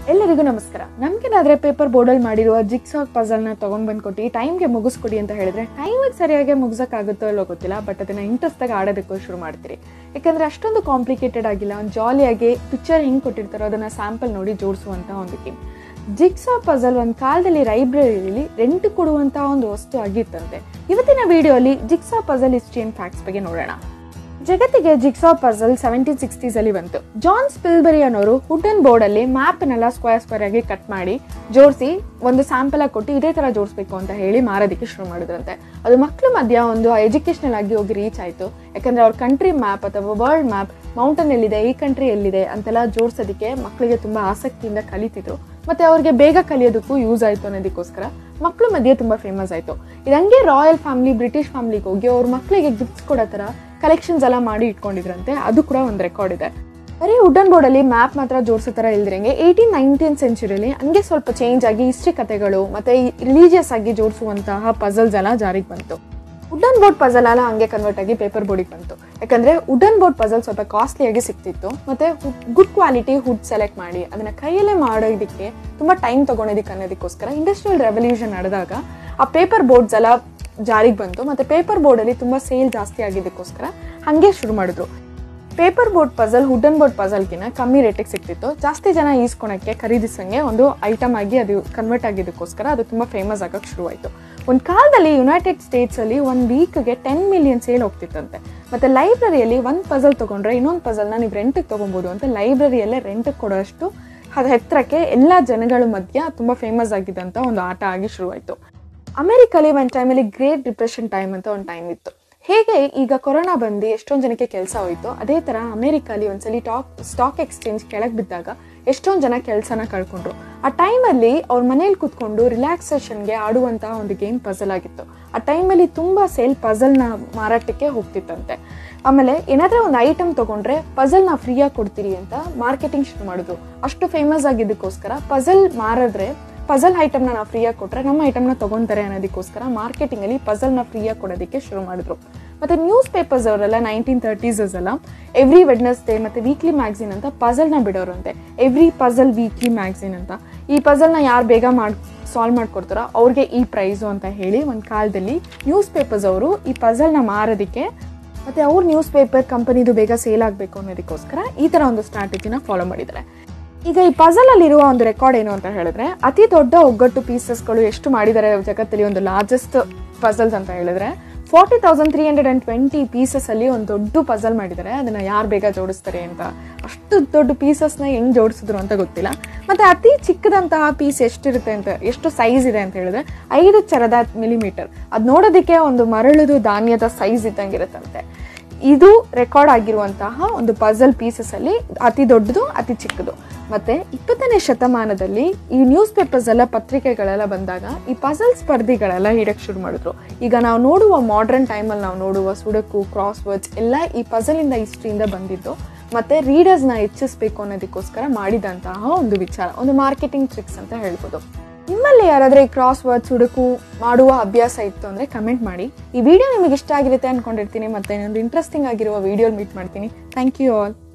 ಎಲ್ಲರಿಗೂ ನಮಸ್ಕಾರ ನಮ್ಗೇನಾದ್ರೆ ಪೇಪರ್ ಬೋರ್ಡಲ್ಲಿ ಮಾಡಿರುವ ಜಿಕ್ಸಾ ಪಜಲ್ನ ತಗೊಂಡ್ ಬಂದ್ಕೊಟ್ಟು ಟೈಮ್ಗೆ ಮುಗಿಸ್ಕೊಡಿ ಅಂತ ಹೇಳಿದ್ರೆ ಟೈಮಿಗೆ ಸರಿಯಾಗಿ ಮುಗಿಸೋಕ್ಕಾಗುತ್ತೋ ಇಲ್ಲೋ ಗೊತ್ತಿಲ್ಲ ಬಟ್ ಅದನ್ನ ಇಂಟ್ರೆಸ್ಟ್ ಆಗಿ ಆಡೋದಕ್ಕೂ ಶುರು ಮಾಡ್ತೀರಿ ಯಾಕಂದ್ರೆ ಅಷ್ಟೊಂದು ಕಾಂಪ್ಲಿಕೇಟೆಡ್ ಆಗಿಲ್ಲ ಒಂದು ಜಾಲಿಯಾಗಿ ಪಿಕ್ಚರ್ ಹೆಂಗ್ ಕೊಟ್ಟಿರ್ತಾರೋ ಅದನ್ನ ಸ್ಯಾಂಪಲ್ ನೋಡಿ ಜೋಡಿಸುವಂತ ಒಂದು ಗೇಮ್ ಜಿಕ್ಸಾ ಪಜಲ್ ಒಂದು ಕಾಲದಲ್ಲಿ ಲೈಬ್ರರಿಯಲ್ಲಿ ರೆಂಟ್ ಕೊಡುವಂತಹ ಒಂದು ವಸ್ತು ಆಗಿತ್ತಂತೆ ಇವತ್ತಿನ ವಿಡಿಯೋಲಿ jigsaw puzzle history and facts ಬಗ್ಗೆ ನೋಡೋಣ ಜಗತ್ತಿಗೆ ಜಿಕ್ಸಾ ಪಜಲ್ ಸೆವೆಂಟೀನ್ ಸಿಕ್ಸ್ಟೀಸ್ ಅಲ್ಲಿ ಬಂತು ಜಾನ್ ಸ್ಪಿಲ್ಬರಿ ಅನ್ನೋರು ವುಡನ್ ಬೋರ್ಡ್ ಅಲ್ಲಿ ಮ್ಯಾಪ್ ನೆಲ್ಲ ಸ್ಕ್ವೇರ್ ಸ್ಕ್ವೇರ್ ಆಗಿ ಕಟ್ ಮಾಡಿ ಜೋಡಿಸಿ ಒಂದು ಸ್ಯಾಂಪಲ್ ಆಗಿ ಕೊಟ್ಟು ಇದೇ ತರ ಜೋಡಿಸ್ಬೇಕು ಅಂತ ಹೇಳಿ ಮಾರೋದಕ್ಕೆ ಶುರು ಮಾಡಿದ್ರಂತೆ ಅದು ಮಕ್ಕಳ ಮಧ್ಯ ಒಂದು ಎಜುಕೇಶನಲ್ ಆಗಿ ಹೋಗಿ ರೀಚ್ ಆಯ್ತು ಯಾಕಂದ್ರೆ ಅವ್ರ ಕಂಟ್ರಿ ಮ್ಯಾಪ್ ಅಥವಾ ವರ್ಲ್ಡ್ ಮ್ಯಾಪ್ ಮೌಂಟನ್ ಎಲ್ಲಿದೆ ಈ ಕಂಟ್ರಿ ಎಲ್ಲಿದೆ ಅಂತೆಲ್ಲ ಜೋಡಿಸೋದಕ್ಕೆ ಮಕ್ಕಳಿಗೆ ತುಂಬಾ ಆಸಕ್ತಿಯಿಂದ ಕಲಿತಿದ್ರು ಮತ್ತೆ ಅವ್ರಿಗೆ ಬೇಗ ಕಲಿಯೋದಕ್ಕೂ ಯೂಸ್ ಆಯ್ತು ಅನ್ನೋದಕ್ಕೋಸ್ಕರ ಮಕ್ಕಳ ಮಧ್ಯೆ ತುಂಬಾ ಫೇಮಸ್ ಆಯ್ತು ಇದಂಗೆ ರಾಯಲ್ ಫ್ಯಾಮಿಲಿ ಬ್ರಿಟಿಷ್ ಫ್ಯಾಮಿಲಿಗೆ ಹೋಗಿ ಅವ್ರ ಮಕ್ಕಳಿಗೆ ಗಿಫ್ಟ್ಸ್ ಕೊಡೋ ತರ ಕಲೆಕ್ಷನ್ಸ್ ಎಲ್ಲ ಮಾಡಿ ಇಟ್ಕೊಂಡಿದ್ರಂತೆ ಅದು ಕೂಡ ಒಂದು ರೆಕಾರ್ಡ್ ಇದೆ ಬರೀ ವುಡನ್ ಬೋರ್ಡ್ ಅಲ್ಲಿ ಮ್ಯಾಪ್ ಮಾತ್ರ ಜೋಡಿಸೋ ತರ ಇಲ್ದಿರಂಗೆ ಏಯ್ಟೀನ್ ನೈನ್ಟೀನ್ ಸೆಂಚುರಿಲಿ ಹಂಗೆ ಸ್ವಲ್ಪ ಚೇಂಜ್ ಆಗಿ ಹಿಸ್ಟ್ರಿ ಕಥೆಗಳು ಮತ್ತೆ ರಿಲಿಜಿಯಸ್ ಆಗಿ ಜೋಡಿಸುವಂತಹ ಪಜಲ್ಸ್ ಎಲ್ಲ ಜಾರಿಗೆ ಬಂತು ವುಡನ್ ಬೋರ್ಡ್ ಪಜಲ್ ಎಲ್ಲ ಹಂಗೆ ಕನ್ವರ್ಟ್ ಆಗಿ ಪೇಪರ್ ಬೋರ್ಡಿಗೆ ಬಂತು ಯಾಕಂದ್ರೆ ವುಡನ್ ಬೋರ್ಡ್ ಪಜಲ್ ಸ್ವಲ್ಪ ಕಾಸ್ಟ್ಲಿ ಆಗಿ ಸಿಕ್ತಿತ್ತು ಮತ್ತೆ ಗುಡ್ ಕ್ವಾಲಿಟಿ ಹುಡ್ ಸೆಲೆಕ್ಟ್ ಮಾಡಿ ಅದನ್ನ ಕೈಯಲ್ಲೇ ಮಾಡೋದಕ್ಕೆ ತುಂಬಾ ಟೈಮ್ ತಗೊಳೋದಕ್ಕೆ ಅನ್ನೋದಕ್ಕೋಸ್ಕರ ಇಂಡಸ್ಟ್ರಿಯಲ್ ರೆವಲ್ಯೂಷನ್ ನಡೆದಾಗ ಆ ಪೇಪರ್ ಬೋರ್ಡ್ಸ್ ಎಲ್ಲ ಜಾರಿಗೆ ಬಂತು ಮತ್ತೆ ಪೇಪರ್ ಬೋರ್ಡ್ ಅಲ್ಲಿ ತುಂಬಾ ಸೇಲ್ ಜಾಸ್ತಿ ಆಗಿದ್ದಕ್ಕೋಸ್ಕರ ಹಂಗೆ ಶುರು ಮಾಡಿದ್ರು paper board puzzle wooden board ಪಜಲ್ಗಿನ ಕಮ್ಮಿ ರೇಟಿಗೆ ಸಿಕ್ತಿತ್ತು ಜಾಸ್ತಿ ಜನ ಈಸ್ಕೊಳಕ್ಕೆ ಖರೀದಿಸಂಗೆ ಒಂದು ಐಟಮ್ ಆಗಿ ಅದು ಕನ್ವರ್ಟ್ ಆಗಿದ್ದಕ್ಕೋಸ್ಕರ ಅದು ತುಂಬಾ ಫೇಮಸ್ ಆಗಕ್ಕೆ ಶುರುವಾಯಿತು ಒಂದು ಕಾಲದಲ್ಲಿ ಯುನೈಟೆಡ್ ಸ್ಟೇಟ್ಸ್ ಅಲ್ಲಿ ಒಂದು ವೀಕ್ಗೆ ಟೆನ್ ಮಿಲಿಯನ್ ಸೇಲ್ ಹೋಗ್ತಿತ್ತಂತೆ ಮತ್ತೆ ಲೈಬ್ರರಿಯಲ್ಲಿ ಒಂದು ಪಜಲ್ ತಗೊಂಡ್ರೆ ಇನ್ನೊಂದು ಪಜಲ್ನ ನೀವು ರೆಂಟಿಗೆ ತಗೊಬೋದು ಅಂತ ಲೈಬ್ರರಿಯಲ್ಲೇ ರೆಂಟಿಗೆ ಕೊಡೋಷ್ಟು ಅದು ಎತ್ತರಕ್ಕೆ ಎಲ್ಲ ಜನಗಳ ಮಧ್ಯ ತುಂಬಾ ಫೇಮಸ್ ಆಗಿದ್ದಂಥ ಒಂದು ಆಟ ಆಗಿ ಶುರುವಾಯಿತು ಅಮೆರಿಕಲ್ಲಿ ಒಂದು ಟೈಮಲ್ಲಿ ಗ್ರೇಟ್ ಡಿಪ್ರೆಷನ್ ಟೈಮ್ ಅಂತ ಒಂದು ಟೈಮ್ ಇತ್ತು ಹೇಗೆ ಈಗ ಕೊರೋನಾ ಬಂದು ಎಷ್ಟೊಂದು ಜನಕ್ಕೆ ಕೆಲಸ ಹೋಯ್ತು ಅದೇ ಥರ ಅಮೆರಿಕಲ್ಲಿ ಒಂದ್ಸಲಿ ಟಾಕ್ ಸ್ಟಾಕ್ ಎಕ್ಸ್ಚೇಂಜ್ ಕೆಳಗೆ ಬಿದ್ದಾಗ ಎಷ್ಟೊಂದು ಜನ ಕೆಲಸನ ಕಳ್ಕೊಂಡ್ರು ಆ ಟೈಮಲ್ಲಿ ಅವ್ರ ಮನೇಲಿ ಕೂತ್ಕೊಂಡು ರಿಲ್ಯಾಕ್ಸೇಷನ್ಗೆ ಆಡುವಂತಹ ಒಂದು ಗೇಮ್ ಪಜಲ್ ಆಗಿತ್ತು ಆ ಟೈಮಲ್ಲಿ ತುಂಬ ಸೇಲ್ ಪಜಲ್ನ ಮಾರಾಟಕ್ಕೆ ಹೋಗ್ತಿತ್ತಂತೆ ಆಮೇಲೆ ಏನಾದರೂ ಒಂದು ಐಟಮ್ ತೊಗೊಂಡ್ರೆ ಪಜಲ್ನ ಫ್ರೀಯಾಗಿ ಕೊಡ್ತೀರಿ ಅಂತ ಮಾರ್ಕೆಟಿಂಗ್ ಶುರು ಮಾಡಿದ್ರು ಅಷ್ಟು ಫೇಮಸ್ ಆಗಿದ್ದಕ್ಕೋಸ್ಕರ ಪಜಲ್ ಮಾರಿದ್ರೆ ಪಜಲ್ ಐಟಮ್ನ ನಾವು ಫ್ರೀಯಾಗಿ ಕೊಟ್ಟರೆ ನಮ್ಮ ಐಟಮ್ನ ತೊಗೊತಾರೆ ಅನ್ನೋದಕ್ಕೋಸ್ಕರ ಮಾರ್ಕೆಟಿಂಗಲ್ಲಿ ಪಜಲ್ನ ಫ್ರೀಯಾಗಿ ಕೊಡೋದಕ್ಕೆ ಶುರು ಮಾಡಿದ್ರು ಮತ್ತು ನ್ಯೂಸ್ ಪೇಪರ್ಸ್ ಅವರೆಲ್ಲ ನೈನ್ಟೀನ್ ತರ್ಟೀಸಸ್ ಎಲ್ಲ ಎವ್ರಿ ವೆಡ್ನೆಸ್ಡೇ ಮತ್ತು ವೀಕ್ಲಿ ಮ್ಯಾಗ್ಝಿನ್ ಅಂತ ಪಜಲ್ನ ಬಿಡೋರಂತೆ ಎವ್ರಿ ಪಜಲ್ ವೀಕ್ಲಿ ಮ್ಯಾಗ್ಝಿನ್ ಅಂತ ಈ ಪಜಲ್ನ ಯಾರು ಬೇಗ ಮಾಡಿ ಸಾಲ್ವ್ ಮಾಡ್ಕೊಡ್ತಾರೋ ಅವ್ರಿಗೆ ಈ ಪ್ರೈಸು ಅಂತ ಹೇಳಿ ಒಂದು ಕಾಲದಲ್ಲಿ ನ್ಯೂಸ್ ಪೇಪರ್ಸ್ ಅವರು ಈ ಪಜಲ್ನ ಮಾರೋದಕ್ಕೆ ಮತ್ತು ಅವ್ರ ನ್ಯೂಸ್ ಪೇಪರ್ ಕಂಪನಿದು ಬೇಗ ಸೇಲ್ ಆಗಬೇಕು ಅನ್ನೋದಕ್ಕೋಸ್ಕರ ಈ ಥರ ಒಂದು ಸ್ಟ್ರಾಟಜಿನ ಫಾಲೋ ಮಾಡಿದ್ದಾರೆ ಈಗ ಈ ಪಜಲ್ ಅಲ್ಲಿರುವ ಒಂದು ರೆಕಾರ್ಡ್ ಏನು ಅಂತ ಹೇಳಿದ್ರೆ ಅತಿ ದೊಡ್ಡ ಒಗ್ಗಟ್ಟು ಪೀಸಸ್ಗಳು ಎಷ್ಟು ಮಾಡಿದ್ದಾರೆ ಜಗತ್ತಲ್ಲಿ ಒಂದು ಲಾರ್ಜೆಸ್ಟ್ ಪಜಲ್ಸ್ ಅಂತ ಹೇಳಿದ್ರೆ forty thousand three hundred and twenty pieces ಅಲ್ಲಿ ಒಂದು ದೊಡ್ಡ ಪಜಲ್ ಮಾಡಿದ್ದಾರೆ ಅದನ್ನ ಯಾರು ಬೇಗ ಜೋಡಿಸ್ತಾರೆ ಅಂತ ಅಷ್ಟು ದೊಡ್ಡ ಪೀಸಸ್ನ ಹೆಂಗ್ ಜೋಡಿಸಿದ್ರು ಅಂತ ಗೊತ್ತಿಲ್ಲ ಮತ್ತೆ ಅತಿ ಚಿಕ್ಕದಂತಹ ಪೀಸ್ ಎಷ್ಟಿರುತ್ತೆ ಅಂತ ಎಷ್ಟು ಸೈಜ್ ಇದೆ ಅಂತ ಹೇಳಿದ್ರೆ ಐದು ಚರದ ಮಿಲಿಮೀಟರ್ ಅದು ನೋಡೋದಕ್ಕೆ ಒಂದು ಮರಳುದು ಧಾನ್ಯದ ಸೈಜ್ ಇದ್ದಂಗಿರುತ್ತಂತೆ ಇದು ರೆಕಾರ್ಡ್ ಆಗಿರುವಂತಹ ಒಂದು ಪಜಲ್ ಪೀಸಸ್ ಅಲ್ಲಿ ಅತಿ ದೊಡ್ಡದು ಅತಿ ಚಿಕ್ಕದು ಮತ್ತೆ ಇಪ್ಪತ್ತನೇ ಶತಮಾನದಲ್ಲಿ ಈ ನ್ಯೂಸ್ ಪೇಪರ್ಸ್ ಎಲ್ಲ ಪತ್ರಿಕೆಗಳೆಲ್ಲ ಬಂದಾಗ ಈ ಪಜಲ್ ಸ್ಪರ್ಧೆಗಳೆಲ್ಲ ಇಡಕ್ಕೆ ಶುರು ಮಾಡಿದ್ರು ಈಗ ನಾವು ನೋಡುವ ಮಾಡರ್ನ್ ಟೈಮಲ್ಲಿ ನಾವು ನೋಡುವ ಸುಡಕು ಕ್ರಾಸ್ ವರ್ಡ್ಸ್ ಎಲ್ಲ ಈ ಪಜಲಿಂದ ಹಿಸ್ಟ್ರಿಯಿಂದ ಬಂದಿದ್ದು ಮತ್ತೆ ರೀಡರ್ಸ್ನ ಹೆಚ್ಚಿಸ್ಬೇಕು ಅನ್ನೋದಕ್ಕೋಸ್ಕರ ಮಾಡಿದಂತಹ ಒಂದು ವಿಚಾರ ಒಂದು ಮಾರ್ಕೆಟಿಂಗ್ ಟ್ರಿಕ್ಸ್ ಅಂತ ಹೇಳ್ಬೋದು ನಿಮ್ಮಲ್ಲಿ ಯಾರಾದರೂ ಈ ಕ್ರಾಸ್ ವರ್ಡ್ಸ್ ಹುಡುಕು ಮಾಡುವ ಅಭ್ಯಾಸ ಇತ್ತು ಅಂದರೆ ಕಮೆಂಟ್ ಮಾಡಿ ಈ ವಿಡಿಯೋ ನಿಮಗೆ ಇಷ್ಟ ಆಗಿರುತ್ತೆ ಅಂದ್ಕೊಂಡಿರ್ತೀನಿ ಮತ್ತೆ ಇನ್ನೊಂದು ಇಂಟ್ರೆಸ್ಟಿಂಗ್ ಆಗಿರುವ ವಿಡಿಯೋ ಮೀಟ್ ಮಾಡ್ತೀನಿ ಥ್ಯಾಂಕ್ ಯು ಆಲ್